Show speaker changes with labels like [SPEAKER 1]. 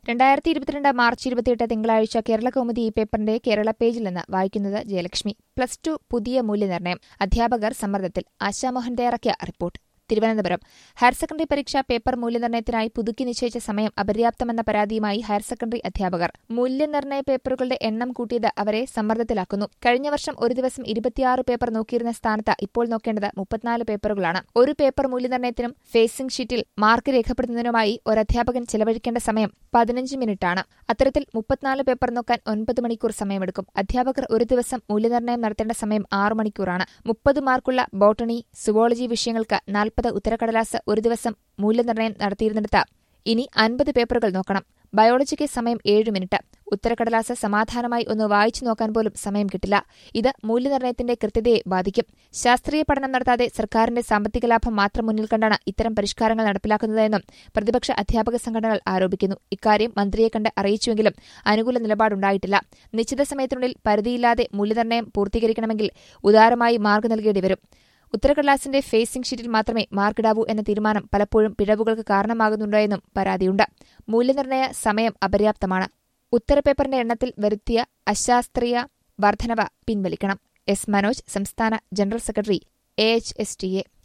[SPEAKER 1] രണ്ടായിരത്തി ഇരുപത്തിരണ്ട് മാർച്ച് ഇരുപത്തിയെട്ട് തിങ്കളാഴ്ച കേരള കൗമുദി ഈ പേപ്പറിന്റെ കേരള പേജിൽ നിന്ന് വായിക്കുന്നത് ജയലക്ഷ്മി പ്ലസ് ടു പുതിയ മൂല്യനിർണ്ണയം അധ്യാപകർ സമ്മർദ്ദത്തിൽ ആശാമോഹൻ തയ്യാറാക്കിയ റിപ്പോർട്ട് തിരുവനന്തപുരം ഹയർ സെക്കൻഡറി പരീക്ഷാ പേപ്പർ മൂല്യനിർണ്ണയത്തിനായി പുതുക്കി നിശ്ചയിച്ച സമയം അപര്യാപ്തമെന്ന പരാതിയുമായി ഹയർ സെക്കൻഡറി അധ്യാപകർ മൂല്യനിർണ്ണയ പേപ്പറുകളുടെ എണ്ണം കൂട്ടിയത് അവരെ സമ്മർദ്ദത്തിലാക്കുന്നു കഴിഞ്ഞ വർഷം ഒരു ദിവസം ഇരുപത്തിയാറ് പേപ്പർ നോക്കിയിരുന്ന സ്ഥാനത്ത് ഇപ്പോൾ നോക്കേണ്ടത് മുപ്പത്തിനാല് പേപ്പറുകളാണ് ഒരു പേപ്പർ മൂല്യനിർണ്ണയത്തിനും ഫേസിംഗ് ഷീറ്റിൽ മാർക്ക് രേഖപ്പെടുത്തുന്നതിനുമായി ഒരു അധ്യാപകൻ ചെലവഴിക്കേണ്ട സമയം പതിനഞ്ച് മിനിറ്റാണ് അത്തരത്തിൽ മുപ്പത്തിനാല് പേപ്പർ നോക്കാൻ ഒൻപത് മണിക്കൂർ സമയമെടുക്കും അധ്യാപകർ ഒരു ദിവസം മൂല്യനിർണ്ണയം നടത്തേണ്ട സമയം ആറു മണിക്കൂറാണ് മുപ്പത് മാർക്കുള്ള ബോട്ടണി സുവോളജി വിഷയങ്ങൾക്ക് നാൽപ്പത് ഉത്തരക്കടലാസ് ഒരു ദിവസം മൂല്യനിർണ്ണയം നടത്തിയിരുന്നിടത്ത് ഇനി അൻപത് പേപ്പറുകൾ നോക്കണം ബയോളജിക്ക് സമയം ഏഴ് മിനിറ്റ് ഉത്തരക്കടലാസ് സമാധാനമായി ഒന്ന് വായിച്ചു നോക്കാൻ പോലും സമയം കിട്ടില്ല ഇത് മൂല്യനിർണ്ണയത്തിന്റെ കൃത്യതയെ ബാധിക്കും ശാസ്ത്രീയ പഠനം നടത്താതെ സർക്കാരിന്റെ സാമ്പത്തിക ലാഭം മാത്രം മുന്നിൽ കണ്ടാണ് ഇത്തരം പരിഷ്കാരങ്ങൾ നടപ്പിലാക്കുന്നതെന്നും പ്രതിപക്ഷ അധ്യാപക സംഘടനകൾ ആരോപിക്കുന്നു ഇക്കാര്യം മന്ത്രിയെ കണ്ട് അറിയിച്ചുവെങ്കിലും അനുകൂല നിലപാടുണ്ടായിട്ടില്ല നിശ്ചിത സമയത്തിനുള്ളിൽ പരിധിയില്ലാതെ മൂല്യനിർണ്ണയം പൂർത്തീകരിക്കണമെങ്കിൽ ഉദാരമായി മാർഗ് നൽകേണ്ടി വരും ഉത്തരക്കടലാസിന്റെ ഫേസിംഗ് ഷീറ്റിൽ മാത്രമേ മാർക്കിടാവൂ എന്ന തീരുമാനം പലപ്പോഴും പിഴവുകൾക്ക് കാരണമാകുന്നുണ്ടെന്നും പരാതിയുണ്ട് മൂല്യനിർണ്ണയ സമയം അപര്യാപ്തമാണ് ഉത്തരപേപ്പറിന്റെ എണ്ണത്തിൽ വരുത്തിയ അശാസ്ത്രീയ വർധനവ് പിൻവലിക്കണം എസ് മനോജ് സംസ്ഥാന general secretary A H S T A